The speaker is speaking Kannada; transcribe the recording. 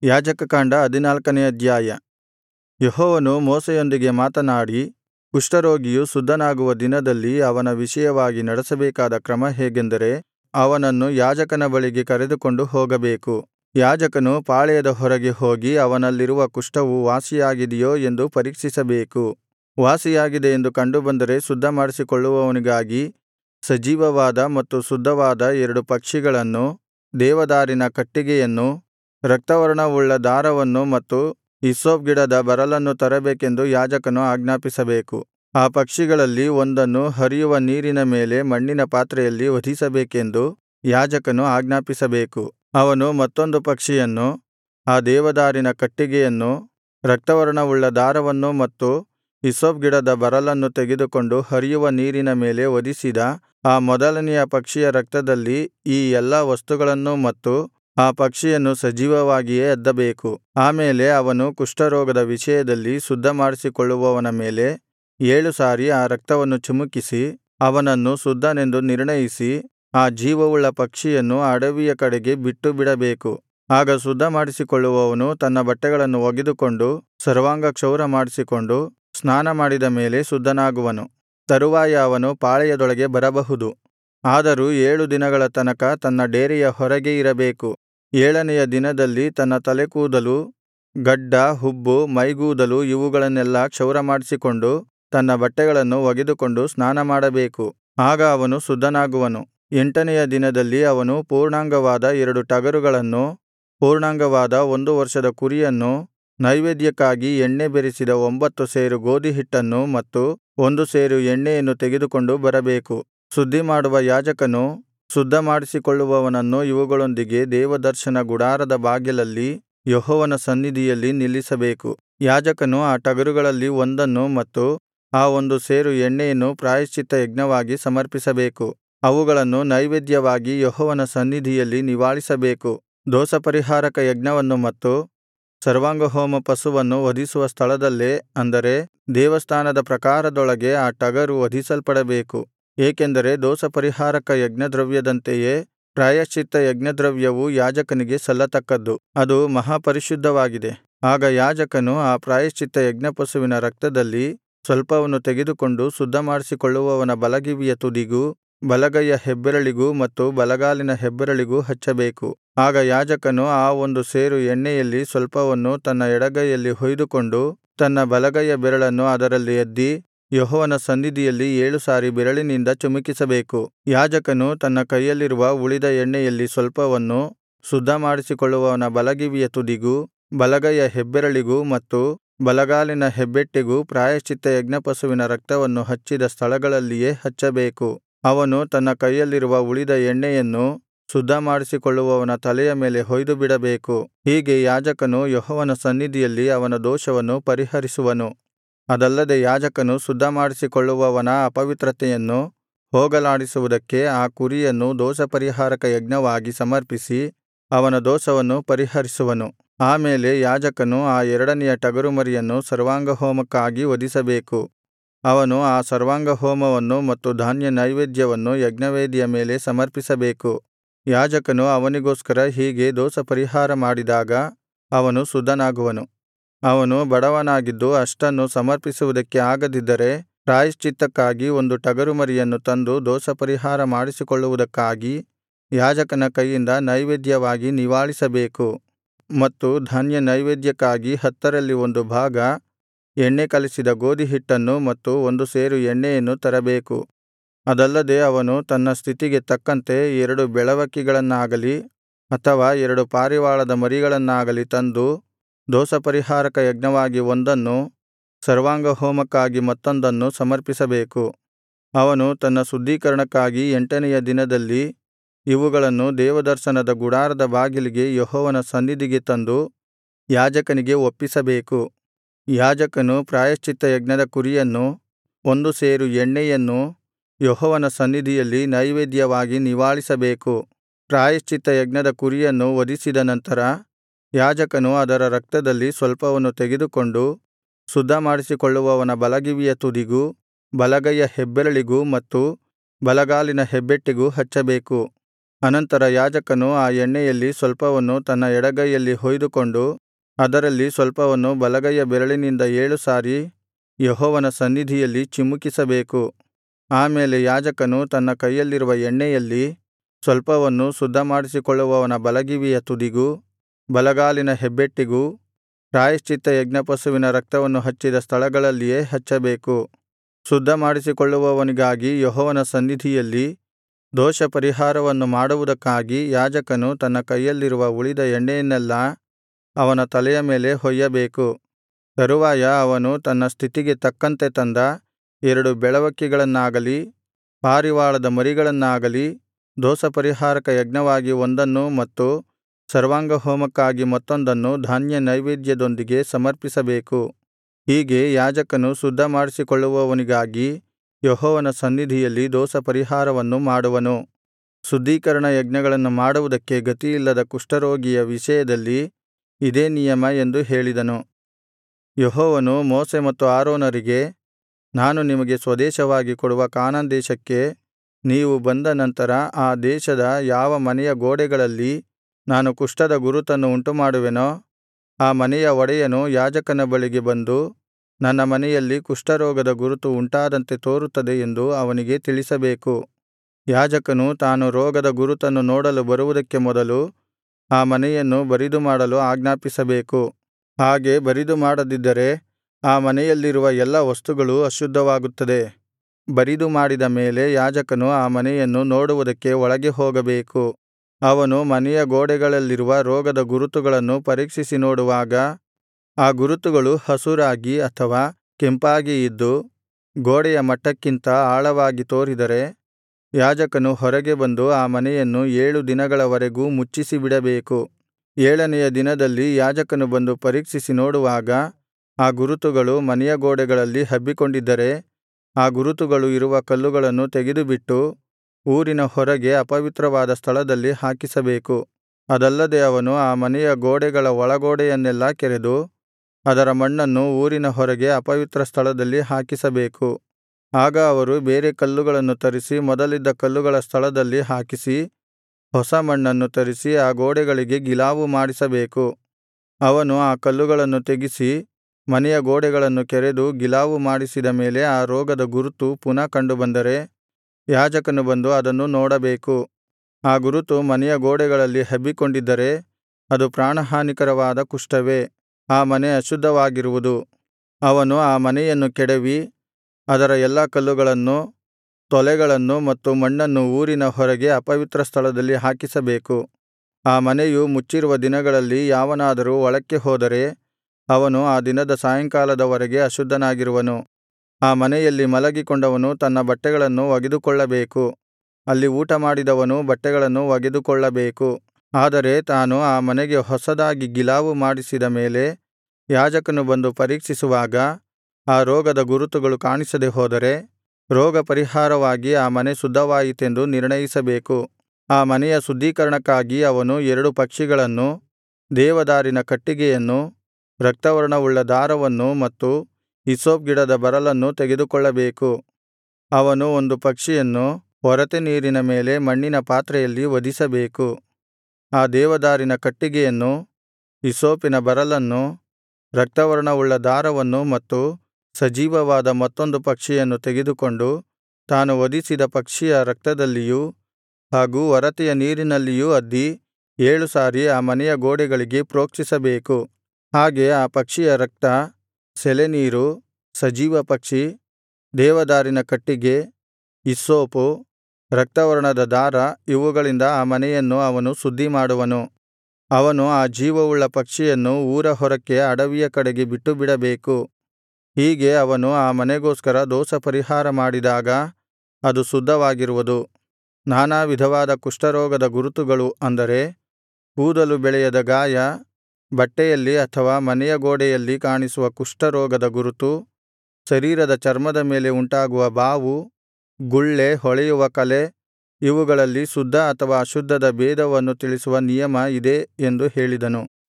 ಯಾಜಕಕಾಂಡ ಹದಿನಾಲ್ಕನೇ ಅಧ್ಯಾಯ ಯೆಹೋವನು ಮೋಶೆಯೊಂದಿಗೆ ಮಾತನಾಡಿ ಕುಷ್ಠರೋಗಿಯು ಶುದ್ಧನಾಗುವ ದಿನದಲ್ಲಿ ಅವನ ವಿಷಯವಾಗಿ ನಡೆಸಬೇಕಾದ ಕ್ರಮ ಹೇಗೆಂದರೆ ಅವನನ್ನು ಯಾಜಕನ ಬಳಿಗೆ ಕರೆದುಕೊಂಡು ಹೋಗಬೇಕು ಯಾಜಕನು ಪಾಳೆಯದ ಹೊರಗೆ ಹೋಗಿ ಅವನಲ್ಲಿರುವ ಕುಷ್ಠವು ವಾಸಿಯಾಗಿದೆಯೋ ಎಂದು ಪರೀಕ್ಷಿಸಬೇಕು ವಾಸಿಯಾಗಿದೆ ಎಂದು ಕಂಡುಬಂದರೆ ಶುದ್ಧಮಾಡಿಸಿಕೊಳ್ಳುವವನಿಗಾಗಿ ಸಜೀವವಾದ ಮತ್ತು ಶುದ್ಧವಾದ ಎರಡು ಪಕ್ಷಿಗಳನ್ನು ದೇವದಾರಿನ ಕಟ್ಟಿಗೆಯನ್ನು ರಕ್ತವರ್ಣವುಳ್ಳ ದಾರವನ್ನು ಮತ್ತು ಹಿಸ್ಸೋಪ್ ಗಿಡದ ಬರಲನ್ನು ತರಬೇಕೆಂದು ಯಾಜಕನು ಆಜ್ಞಾಪಿಸಬೇಕು ಆ ಪಕ್ಷಿಗಳಲ್ಲಿ ಒಂದನ್ನು ಹರಿಯುವ ನೀರಿನ ಮೇಲೆ ಮಣ್ಣಿನ ಪಾತ್ರೆಯಲ್ಲಿ ವಧಿಸಬೇಕೆಂದು ಯಾಜಕನು ಆಜ್ಞಾಪಿಸಬೇಕು ಅವನು ಮತ್ತೊಂದು ಪಕ್ಷಿಯನ್ನು ಆ ದೇವದಾರಿನ ಕಟ್ಟಿಗೆಯನ್ನು ರಕ್ತವರ್ಣವುಳ್ಳ ದಾರವನ್ನು ಮತ್ತು ಹಿಸ್ಸೋಪ್ ಗಿಡದ ಬರಲನ್ನು ತೆಗೆದುಕೊಂಡು ಹರಿಯುವ ನೀರಿನ ಮೇಲೆ ವಧಿಸಿದ ಆ ಮೊದಲನೆಯ ಪಕ್ಷಿಯ ರಕ್ತದಲ್ಲಿ ಈ ಎಲ್ಲಾ ವಸ್ತುಗಳನ್ನೂ ಮತ್ತು ಆ ಪಕ್ಷಿಯನ್ನು ಸಜೀವವಾಗಿಯೇ ಅದ್ದಬೇಕು ಆಮೇಲೆ ಅವನು ಕುಷ್ಠರೋಗದ ವಿಷಯದಲ್ಲಿ ಶುದ್ಧಮಾಡಿಸಿಕೊಳ್ಳುವವನ ಮೇಲೆ ಏಳು ಸಾರಿ ಆ ರಕ್ತವನ್ನು ಚಿಮುಕಿಸಿ ಅವನನ್ನು ಶುದ್ಧನೆಂದು ನಿರ್ಣಯಿಸಿ ಆ ಜೀವವುಳ್ಳ ಪಕ್ಷಿಯನ್ನು ಅಡವಿಯ ಕಡೆಗೆ ಬಿಟ್ಟುಬಿಡಬೇಕು ಆಗ ಶುದ್ಧಮಾಡಿಸಿಕೊಳ್ಳುವವನು ತನ್ನ ಬಟ್ಟೆಗಳನ್ನು ಒಗೆದುಕೊಂಡು ಸರ್ವಾಂಗಕ್ಷೌರ ಮಾಡಿಸಿಕೊಂಡು ಸ್ನಾನಮಾಡಿದ ಮೇಲೆ ಶುದ್ಧನಾಗುವನು ತರುವಾಯ ಅವನು ಪಾಳೆಯದೊಳಗೆ ಬರಬಹುದು ಆದರೂ ಏಳು ದಿನಗಳ ತನಕ ತನ್ನ ಡೇರೆಯ ಹೊರಗೆ ಇರಬೇಕು ಏಳನೆಯ ದಿನದಲ್ಲಿ ತನ್ನ ತಲೆಕೂದಲು ಗಡ್ಡ ಹುಬ್ಬು ಮೈಗೂದಲು ಇವುಗಳನ್ನೆಲ್ಲಾ ಕ್ಷೌರಮಾಡಿಸಿಕೊಂಡು ತನ್ನ ಬಟ್ಟೆಗಳನ್ನು ಒಗೆದುಕೊಂಡು ಸ್ನಾನಮಾಡಬೇಕು ಆಗ ಅವನು ಶುದ್ಧನಾಗುವನು ಎಂಟನೆಯ ದಿನದಲ್ಲಿ ಅವನು ಪೂರ್ಣಾಂಗವಾದ ಎರಡು ಟಗರುಗಳನ್ನು ಪೂರ್ಣಾಂಗವಾದ ಒಂದು ವರ್ಷದ ಕುರಿಯನ್ನು ನೈವೇದ್ಯಕ್ಕಾಗಿ ಎಣ್ಣೆ ಬೆರೆಸಿದ ಒಂಭತ್ತು ಸೇರು ಗೋದಿಹಿಟ್ಟನ್ನು ಮತ್ತು ಒಂದು ಸೇರು ಎಣ್ಣೆಯನ್ನು ತೆಗೆದುಕೊಂಡು ಬರಬೇಕು ಶುದ್ಧಿಮಾಡುವ ಯಾಜಕನು ಶುದ್ಧಮಾಡಿಸಿಕೊಳ್ಳುವವನನ್ನು ಇವುಗಳೊಂದಿಗೆ ದೇವದರ್ಶನ ಗುಡಾರದ ಬಾಗಿಲಲ್ಲಿ ಯೆಹೋವನ ಸನ್ನಿಧಿಯಲ್ಲಿ ನಿಲ್ಲಿಸಬೇಕು ಯಾಜಕನು ಆ ಟಗರುಗಳಲ್ಲಿ ಒಂದನ್ನು ಮತ್ತು ಆ ಒಂದು ಸೇರು ಎಣ್ಣೆಯನ್ನು ಪ್ರಾಯಶ್ಚಿತ್ತ ಯಜ್ಞವಾಗಿ ಸಮರ್ಪಿಸಬೇಕು ಅವುಗಳನ್ನು ನೈವೇದ್ಯವಾಗಿ ಯೆಹೋವನ ಸನ್ನಿಧಿಯಲ್ಲಿ ನಿವಾಳಿಸಬೇಕು ದೋಷಪರಿಹಾರಕ ಯಜ್ಞವನ್ನು ಮತ್ತು ಸರ್ವಾಂಗಹೋಮ ಪಶುವನ್ನು ವಧಿಸುವ ಸ್ಥಳದಲ್ಲೇ ಅಂದರೆ ದೇವಸ್ಥಾನದ ಪ್ರಾಕಾರದೊಳಗೆ ಆ ಟಗರು ವಧಿಸಲ್ಪಡಬೇಕು ಏಕೆಂದರೆ ದೋಷಪರಿಹಾರಕ ಯಜ್ಞದ್ರವ್ಯದಂತೆಯೇ ಪ್ರಾಯಶ್ಚಿತ್ತ ಯಜ್ಞದ್ರವ್ಯವು ಯಾಜಕನಿಗೆ ಸಲ್ಲತಕ್ಕದ್ದು ಅದು ಮಹಾಪರಿಶುದ್ಧವಾಗಿದೆ ಆಗ ಯಾಜಕನು ಆ ಪ್ರಾಯಶ್ಚಿತ್ತ ಯಜ್ಞಪಶುವಿನ ರಕ್ತದಲ್ಲಿ ಸ್ವಲ್ಪವನ್ನು ತೆಗೆದುಕೊಂಡು ಶುದ್ಧಮಾಡಿಸಿಕೊಳ್ಳುವವನ ಬಲಗಿವಿಯ ತುದಿಗೂ ಬಲಗೈಯ ಹೆಬ್ಬೆರಳಿಗೂ ಮತ್ತು ಬಲಗಾಲಿನ ಹೆಬ್ಬೆರಳಿಗೂ ಹಚ್ಚಬೇಕು ಆಗ ಯಾಜಕನು ಆ ಒಂದು ಸೇರು ಎಣ್ಣೆಯಲ್ಲಿ ಸ್ವಲ್ಪವನ್ನು ತನ್ನ ಎಡಗೈಯಲ್ಲಿ ಹೊಯ್ದುಕೊಂಡು ತನ್ನ ಬಲಗೈಯ ಬೆರಳನ್ನು ಅದರಲ್ಲಿ ಅದ್ದಿ ಯೆಹೋವನ ಸನ್ನಿಧಿಯಲ್ಲಿ ಏಳು ಸಾರಿ ಬೆರಳಿನಿಂದ ಚಿಮುಕಿಸಬೇಕು ಯಾಜಕನು ತನ್ನ ಕೈಯಲ್ಲಿರುವ ಉಳಿದ ಎಣ್ಣೆಯಲ್ಲಿ ಸ್ವಲ್ಪವನ್ನು ಶುದ್ಧಮಾಡಿಸಿಕೊಳ್ಳುವವನ ಬಲಗಿವಿಯ ತುದಿಗೂ ಬಲಗೈಯ ಹೆಬ್ಬೆರಳಿಗೂ ಮತ್ತು ಬಲಗಾಲಿನ ಹೆಬ್ಬೆಟ್ಟಿಗೂ ಪ್ರಾಯಶ್ಚಿತ್ತ ಯಜ್ಞಪಶುವಿನ ರಕ್ತವನ್ನು ಹಚ್ಚಿದ ಸ್ಥಳಗಳಲ್ಲಿಯೇ ಹಚ್ಚಬೇಕು ಅವನು ತನ್ನ ಕೈಯಲ್ಲಿರುವ ಉಳಿದ ಎಣ್ಣೆಯನ್ನು ಶುದ್ಧಮಾಡಿಸಿಕೊಳ್ಳುವವನ ತಲೆಯ ಮೇಲೆ ಹೊಯ್ದುಬಿಡಬೇಕು ಹೀಗೆ ಯಾಜಕನು ಯೆಹೋವನ ಸನ್ನಿಧಿಯಲ್ಲಿ ಅವನ ದೋಷವನ್ನು ಪರಿಹರಿಸುವನು ಅದಲ್ಲದೆ ಯಾಜಕನು ಶುದ್ಧಮಾಡಿಸಿಕೊಳ್ಳುವವನ ಅಪವಿತ್ರತೆಯನ್ನು ಹೋಗಲಾಡಿಸುವುದಕ್ಕೆ ಆ ಕುರಿಯನ್ನು ದೋಷಪರಿಹಾರಕ ಯಜ್ಞವಾಗಿ ಸಮರ್ಪಿಸಿ ಅವನ ದೋಷವನ್ನು ಪರಿಹರಿಸುವನು ಆಮೇಲೆ ಯಾಜಕನು ಆ ಎರಡನೆಯ ಟಗರುಮರಿಯನ್ನು ಸರ್ವಾಂಗಹೋಮಕ್ಕಾಗಿ ವಧಿಸಬೇಕು ಅವನು ಆ ಸರ್ವಾಂಗಹೋಮವನ್ನು ಮತ್ತು ಧಾನ್ಯ ನೈವೇದ್ಯವನ್ನು ಯಜ್ಞವೇದಿಯ ಮೇಲೆ ಸಮರ್ಪಿಸಬೇಕು ಯಾಜಕನು ಅವನಿಗೋಸ್ಕರ ಹೀಗೆ ದೋಷಪರಿಹಾರ ಮಾಡಿದಾಗ ಅವನು ಶುದ್ಧನಾಗುವನು ಅವನು ಬಡವನಾಗಿದ್ದು ಅಷ್ಟನ್ನು ಸಮರ್ಪಿಸುವುದಕ್ಕೆ ಆಗದಿದ್ದರೆ ಪ್ರಾಯಶ್ಚಿತ್ತಕ್ಕಾಗಿ ಒಂದು ಟಗರುಮರಿಯನ್ನು ತಂದು ದೋಷಪರಿಹಾರ ಮಾಡಿಸಿಕೊಳ್ಳುವುದಕ್ಕಾಗಿ ಯಾಜಕನ ಕೈಯಿಂದ ನೈವೇದ್ಯವಾಗಿ ನಿವಾಳಿಸಬೇಕು ಮತ್ತು ಧಾನ್ಯ ನೈವೇದ್ಯಕ್ಕಾಗಿ ಹತ್ತರಲ್ಲಿ ಒಂದು ಭಾಗ ಎಣ್ಣೆ ಕಲಸಿದ ಗೋದಿಹಿಟ್ಟನ್ನು ಮತ್ತು ಒಂದು ಸೇರು ಎಣ್ಣೆಯನ್ನು ತರಬೇಕು ಅದಲ್ಲದೆ ಅವನು ತನ್ನ ಸ್ಥಿತಿಗೆ ತಕ್ಕಂತೆ ಎರಡು ಬೆಳವಕ್ಕಿಗಳನ್ನಾಗಲಿ ಅಥವಾ ಎರಡು ಪಾರಿವಾಳದ ಮರಿಗಳನ್ನಾಗಲಿ ತಂದು ದೋಷಪರಿಹಾರಕ ಯಜ್ಞವಾಗಿ ಒಂದನ್ನು ಸರ್ವಾಂಗಹೋಮಕ್ಕಾಗಿ ಮತ್ತೊಂದನ್ನು ಸಮರ್ಪಿಸಬೇಕು ಅವನು ತನ್ನ ಶುದ್ಧೀಕರಣಕ್ಕಾಗಿ ಎಂಟನೆಯ ದಿನದಲ್ಲಿ ಇವುಗಳನ್ನು ದೇವದರ್ಶನದ ಗುಡಾರದ ಬಾಗಿಲಿಗೆ ಯೆಹೋವನ ಸನ್ನಿಧಿಗೆ ತಂದು ಯಾಜಕನಿಗೆ ಒಪ್ಪಿಸಬೇಕು ಯಾಜಕನು ಪ್ರಾಯಶ್ಚಿತ್ತ ಯಜ್ಞದ ಕುರಿಯನ್ನು ಒಂದು ಸೇರು ಎಣ್ಣೆಯನ್ನು ಯೆಹೋವನ ಸನ್ನಿಧಿಯಲ್ಲಿ ನೈವೇದ್ಯವಾಗಿ ನಿವಾಳಿಸಬೇಕು ಪ್ರಾಯಶ್ಚಿತ್ತ ಯಜ್ಞದ ಕುರಿಯನ್ನು ವಧಿಸಿದ ನಂತರ ಯಾಜಕನು ಅದರ ರಕ್ತದಲ್ಲಿ ಸ್ವಲ್ಪವನ್ನು ತೆಗೆದುಕೊಂಡು ಶುದ್ಧಮಾಡಿಸಿಕೊಳ್ಳುವವನ ಬಲಗಿವಿಯ ತುದಿಗೂ ಬಲಗೈಯ ಹೆಬ್ಬೆರಳಿಗೂ ಮತ್ತು ಬಲಗಾಲಿನ ಹೆಬ್ಬೆಟ್ಟಿಗೂ ಹಚ್ಚಬೇಕು ಅನಂತರ ಯಾಜಕನು ಆ ಎಣ್ಣೆಯಲ್ಲಿ ಸ್ವಲ್ಪವನ್ನು ತನ್ನ ಎಡಗೈಯಲ್ಲಿ ಹೊಯ್ದುಕೊಂಡು ಅದರಲ್ಲಿ ಸ್ವಲ್ಪವನ್ನು ಬಲಗೈಯ ಬೆರಳಿನಿಂದ ಏಳು ಸಾರಿ ಯೆಹೋವನ ಸನ್ನಿಧಿಯಲ್ಲಿ ಚಿಮುಕಿಸಬೇಕು ಆಮೇಲೆ ಯಾಜಕನು ತನ್ನ ಕೈಯಲ್ಲಿರುವ ಎಣ್ಣೆಯಲ್ಲಿ ಸ್ವಲ್ಪವನ್ನು ಶುದ್ಧಮಾಡಿಸಿಕೊಳ್ಳುವವನ ಬಲಗಿವಿಯ ತುದಿಗೂ ಬಲಗಾಲಿನ ಹೆಬ್ಬೆಟ್ಟಿಗೂ ಪ್ರಾಯಶ್ಚಿತ್ತ ಯಜ್ಞಪಶುವಿನ ರಕ್ತವನ್ನು ಹಚ್ಚಿದ ಸ್ಥಳಗಳಲ್ಲಿಯೇ ಹಚ್ಚಬೇಕು ಶುದ್ಧಮಾಡಿಸಿಕೊಳ್ಳುವವನಿಗಾಗಿ ಯೆಹೋವನ ಸನ್ನಿಧಿಯಲ್ಲಿ ದೋಷಪರಿಹಾರವನ್ನು ಮಾಡುವುದಕ್ಕಾಗಿ ಯಾಜಕನು ತನ್ನ ಕೈಯಲ್ಲಿರುವ ಉಳಿದ ಎಣ್ಣೆಯನ್ನೆಲ್ಲಾ ಅವನ ತಲೆಯ ಮೇಲೆ ಹೊಯ್ಯಬೇಕು ತರುವಾಯ ಅವನು ತನ್ನ ಸ್ಥಿತಿಗೆ ತಕ್ಕಂತೆ ತಂದ ಎರಡು ಬೆಳವಕ್ಕಿಗಳನ್ನಾಗಲಿ ಪಾರಿವಾಳದ ಮರಿಗಳನ್ನಾಗಲಿ ದೋಷಪರಿಹಾರಕ ಯಜ್ಞವಾಗಿ ಒಂದನ್ನು ಮತ್ತು ಸರ್ವಾಂಗಹೋಮಕ್ಕಾಗಿ ಮತ್ತೊಂದನ್ನು ಧಾನ್ಯನೈವೇದ್ಯದೊಂದಿಗೆ ಸಮರ್ಪಿಸಬೇಕು ಹೀಗೆ ಯಾಜಕನು ಶುದ್ಧಮಾಡಿಸಿಕೊಳ್ಳುವವನಿಗಾಗಿ ಯೆಹೋವನ ಸನ್ನಿಧಿಯಲ್ಲಿ ದೋಷಪರಿಹಾರವನ್ನು ಮಾಡುವನು ಶುದ್ಧೀಕರಣ ಯಜ್ಞಗಳನ್ನು ಮಾಡುವುದಕ್ಕೆ ಗತಿಯಿಲ್ಲದ ಕುಷ್ಠರೋಗಿಯ ವಿಷಯದಲ್ಲಿ ಇದೇ ನಿಯಮ ಎಂದು ಹೇಳಿದನು ಯೆಹೋವನು ಮೋಶೆ ಮತ್ತು ಆರೋನರಿಗೆ ನಾನು ನಿಮಗೆ ಸ್ವದೇಶವಾಗಿ ಕೊಡುವ ಕಾನಾನ್ ದೇಶಕ್ಕೆ ನೀವು ಬಂದ ನಂತರ ಆ ದೇಶದ ಯಾವ ಮನೆಯ ಗೋಡೆಗಳಲ್ಲಿ ನಾನು ಕುಷ್ಠದ ಗುರುತನ್ನು ಉಂಟುಮಾಡುವೆನೋ ಆ ಮನೆಯ ಒಡೆಯನು ಯಾಜಕನ ಬಳಿಗೆ ಬಂದು ನನ್ನ ಮನೆಯಲ್ಲಿ ಕುಷ್ಠರೋಗದ ಗುರುತು ಉಂಟಾದಂತೆ ತೋರುತ್ತದೆ ಎಂದು ಅವನಿಗೆ ತಿಳಿಸಬೇಕು ಯಾಜಕನು ತಾನು ರೋಗದ ಗುರುತನ್ನು ನೋಡಲು ಬರುವುದಕ್ಕೆ ಮೊದಲು ಆ ಮನೆಯನ್ನು ಬರಿದು ಮಾಡಲು ಆಜ್ಞಾಪಿಸಬೇಕು ಹಾಗೆ ಬರಿದು ಮಾಡದಿದ್ದರೆ ಆ ಮನೆಯಲ್ಲಿರುವ ಎಲ್ಲಾ ವಸ್ತುಗಳೂ ಅಶುದ್ಧವಾಗುತ್ತದೆ ಬರಿದು ಮಾಡಿದ ಮೇಲೆ ಯಾಜಕನು ಆ ಮನೆಯನ್ನು ನೋಡುವುದಕ್ಕೆ ಒಳಗೆ ಹೋಗಬೇಕು ಅವನು ಮನೆಯ ಗೋಡೆಗಳಲ್ಲಿರುವ ರೋಗದ ಗುರುತುಗಳನ್ನು ಪರೀಕ್ಷಿಸಿ ನೋಡುವಾಗ ಆ ಗುರುತುಗಳು ಹಸುರಾಗಿ ಅಥವಾ ಕೆಂಪಾಗಿ ಇದ್ದು ಗೋಡೆಯ ಮಟ್ಟಕ್ಕಿಂತ ಆಳವಾಗಿ ತೋರಿದರೆ ಯಾಜಕನು ಹೊರಗೆ ಬಂದು ಆ ಮನೆಯನ್ನು ಏಳು ದಿನಗಳವರೆಗೂ ಮುಚ್ಚಿಸಿಬಿಡಬೇಕು ಏಳನೆಯ ದಿನದಲ್ಲಿ ಯಾಜಕನು ಬಂದು ಪರೀಕ್ಷಿಸಿ ನೋಡುವಾಗ ಆ ಗುರುತುಗಳು ಮನೆಯ ಗೋಡೆಗಳಲ್ಲಿ ಹಬ್ಬಿಕೊಂಡಿದ್ದರೆ ಆ ಗುರುತುಗಳು ಇರುವ ಕಲ್ಲುಗಳನ್ನು ತೆಗೆದುಬಿಟ್ಟು ಊರಿನ ಹೊರಗೆ ಅಪವಿತ್ರವಾದ ಸ್ಥಳದಲ್ಲಿ ಹಾಕಿಸಬೇಕು ಅದಲ್ಲದೆ ಅವನು ಆ ಮನೆಯ ಗೋಡೆಗಳ ಒಳಗೋಡೆಯನ್ನೆಲ್ಲಾ ಕೆರೆದು ಅದರ ಮಣ್ಣನ್ನು ಊರಿನ ಹೊರಗೆ ಅಪವಿತ್ರ ಸ್ಥಳದಲ್ಲಿ ಹಾಕಿಸಬೇಕು ಆಗ ಅವರು ಬೇರೆ ಕಲ್ಲುಗಳನ್ನು ತರಿಸಿ ಮೊದಲಿದ್ದ ಕಲ್ಲುಗಳ ಸ್ಥಳದಲ್ಲಿ ಹಾಕಿಸಿ ಹೊಸ ಮಣ್ಣನ್ನು ತರಿಸಿ ಆ ಗೋಡೆಗಳಿಗೆ ಗಿಲಾವು ಮಾಡಿಸಬೇಕು ಅವನು ಆ ಕಲ್ಲುಗಳನ್ನು ತೆಗಿಸಿ ಮನೆಯ ಗೋಡೆಗಳನ್ನು ಕೆರೆದು ಗಿಲಾವು ಮಾಡಿಸಿದ ಮೇಲೆ ಆ ರೋಗದ ಗುರುತು ಪುನಃ ಕಂಡುಬಂದರೆ ಯಾಜಕನು ಬಂದು ಅದನ್ನು ನೋಡಬೇಕು ಆ ಗುರುತು ಮನೆಯ ಗೋಡೆಗಳಲ್ಲಿ ಹಬ್ಬಿಕೊಂಡಿದ್ದರೆ ಅದು ಪ್ರಾಣಹಾನಿಕರವಾದ ಕುಷ್ಠವೇ ಆ ಮನೆ ಅಶುದ್ಧವಾಗಿರುವುದು ಅವನು ಆ ಮನೆಯನ್ನು ಕೆಡವಿ ಅದರ ಎಲ್ಲಾ ಕಲ್ಲುಗಳನ್ನು ತೊಲೆಗಳನ್ನು ಮತ್ತು ಮಣ್ಣನ್ನು ಊರಿನ ಹೊರಗೆ ಅಪವಿತ್ರ ಸ್ಥಳದಲ್ಲಿ ಹಾಕಿಸಬೇಕು ಆ ಮನೆಯು ಮುಚ್ಚಿರುವ ದಿನಗಳಲ್ಲಿ ಯಾವನಾದರೂ ಒಳಕ್ಕೆ ಹೋದರೆ ಅವನು ಆ ದಿನದ ಸಾಯಂಕಾಲದವರೆಗೆ ಅಶುದ್ಧನಾಗಿರುವನು ಆ ಮನೆಯಲ್ಲಿ ಮಲಗಿಕೊಂಡವನು ತನ್ನ ಬಟ್ಟೆಗಳನ್ನು ಒಗೆದುಕೊಳ್ಳಬೇಕು ಅಲ್ಲಿ ಊಟಮಾಡಿದವನೂ ಬಟ್ಟೆಗಳನ್ನು ಒಗೆದುಕೊಳ್ಳಬೇಕು ಆದರೆ ತಾನು ಆ ಮನೆಗೆ ಹೊಸದಾಗಿ ಗಿಲಾವು ಮಾಡಿಸಿದ ಮೇಲೆ ಯಾಜಕನು ಬಂದು ಪರೀಕ್ಷಿಸುವಾಗ ಆ ರೋಗದ ಗುರುತುಗಳು ಕಾಣಿಸದೆ ಹೋದರೆ ರೋಗಪರಿಹಾರವಾಗಿ ಆ ಮನೆ ಶುದ್ಧವಾಯಿತೆಂದು ನಿರ್ಣಯಿಸಬೇಕು ಆ ಮನೆಯ ಶುದ್ಧೀಕರಣಕ್ಕಾಗಿ ಅವನು ಎರಡು ಪಕ್ಷಿಗಳನ್ನು ದೇವದಾರಿನ ಕಟ್ಟಿಗೆಯನ್ನು ರಕ್ತವರ್ಣವುಳ್ಳ ದಾರವನ್ನು ಮತ್ತು ಹಿಸ್ಸೋಪ್ ಗಿಡದ ಬರಲನ್ನು ತೆಗೆದುಕೊಳ್ಳಬೇಕು ಅವನು ಒಂದು ಪಕ್ಷಿಯನ್ನು ಒರತೆ ನೀರಿನ ಮೇಲೆ ಮಣ್ಣಿನ ಪಾತ್ರೆಯಲ್ಲಿ ವಧಿಸಬೇಕು ಆ ದೇವದಾರಿನ ಕಟ್ಟಿಗೆಯನ್ನು ಹಿಸ್ಸೋಪಿನ ಬರಲನ್ನು ರಕ್ತವರ್ಣವುಳ್ಳ ದಾರವನ್ನು ಮತ್ತು ಸಜೀವವಾದ ಮತ್ತೊಂದು ಪಕ್ಷಿಯನ್ನು ತೆಗೆದುಕೊಂಡು ತಾನು ವಧಿಸಿದ ಪಕ್ಷಿಯ ರಕ್ತದಲ್ಲಿಯೂ ಹಾಗೂ ಒರತೆಯ ನೀರಿನಲ್ಲಿಯೂ ಅದ್ದಿ ಏಳು ಸಾರಿ ಆ ಮನೆಯ ಗೋಡೆಗಳಿಗೆ ಪ್ರೋಕ್ಷಿಸಬೇಕು ಹಾಗೆ ಆ ಪಕ್ಷಿಯ ರಕ್ತ ಸೆಲೆನೀರು ಸಜೀವ ಪಕ್ಷಿ ದೇವದಾರಿನ ಕಟ್ಟಿಗೆ ಹಿಸ್ಸೋಪು ರಕ್ತವರ್ಣದ ದಾರ ಇವುಗಳಿಂದ ಆ ಮನೆಯನ್ನು ಅವನು ಶುದ್ಧಿಮಾಡುವನು ಅವನು ಆ ಜೀವವುಳ್ಳ ಪಕ್ಷಿಯನ್ನು ಊರ ಹೊರಕ್ಕೆ ಅಡವಿಯ ಕಡೆಗೆ ಬಿಟ್ಟುಬಿಡಬೇಕು ಹೀಗೆ ಅವನು ಆ ಮನೆಗೋಸ್ಕರ ದೋಷಪರಿಹಾರ ಮಾಡಿದಾಗ ಅದು ಶುದ್ಧವಾಗಿರುವುದು ನಾನಾ ವಿಧವಾದ ಕುಷ್ಠರೋಗದ ಗುರುತುಗಳು ಅಂದರೆ ಕೂದಲು ಬೆಳೆಯದ ಗಾಯ ಬಟ್ಟೆಯಲ್ಲಿ ಅಥವಾ ಮನೆಯ ಗೋಡೆಯಲ್ಲಿ ಕಾಣಿಸುವ ಕುಷ್ಠರೋಗದ ಗುರುತು ಶರೀರದ ಚರ್ಮದ ಮೇಲೆ ಉಂಟಾಗುವ ಬಾವು ಗುಳ್ಳೆ ಹೊಳೆಯುವ ಕಲೆ ಇವುಗಳಲ್ಲಿ ಶುದ್ಧ ಅಥವಾ ಅಶುದ್ಧದ ಭೇದವನ್ನು ತಿಳಿಸುವ ನಿಯಮ ಇದೇ ಎಂದು ಹೇಳಿದನು